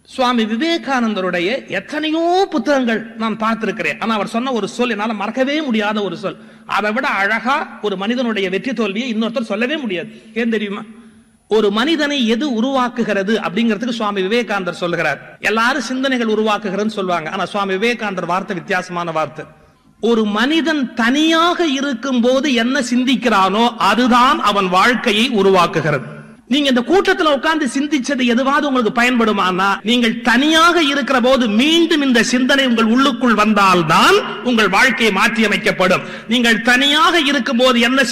சுவாமி விவேகானந்தருடைய எத்தனையோ புத்தகங்கள் நான் பார்த்திருக்கிறேன் ஆனா அவர் சொன்ன ஒரு சொல் என்னால மறக்கவே முடியாத ஒரு சொல் அதை விட அழகா ஒரு மனிதனுடைய வெற்றி தோல்வியை இன்னொருத்தர் சொல்லவே முடியாது ஏன் தெரியுமா ஒரு மனிதனை எது உருவாக்குகிறது அப்படிங்கிறதுக்கு சுவாமி விவேகானந்தர் சொல்லுகிறார் எல்லாரும் சிந்தனைகள் உருவாக்குகிறதுன்னு சொல்லுவாங்க ஆனா சுவாமி விவேகானந்தர் வார்த்தை வித்தியாசமான வார்த்தை ஒரு மனிதன் தனியாக இருக்கும் போது என்ன சிந்திக்கிறானோ அதுதான் அவன் வாழ்க்கையை உருவாக்குகிறது நீங்க இந்த கூட்டத்துல உட்கார்ந்து சிந்திச்சது எதுவாவது உங்களுக்கு பயன்படுமானா நீங்கள் தனியாக இருக்கிற போது மீண்டும் இந்த சிந்தனை உங்கள் உள்ளுக்குள் வந்தால்தான் உங்கள் வாழ்க்கை மாற்றியமைக்கப்படும் நீங்கள் தனியாக இருக்கும் போது என்ன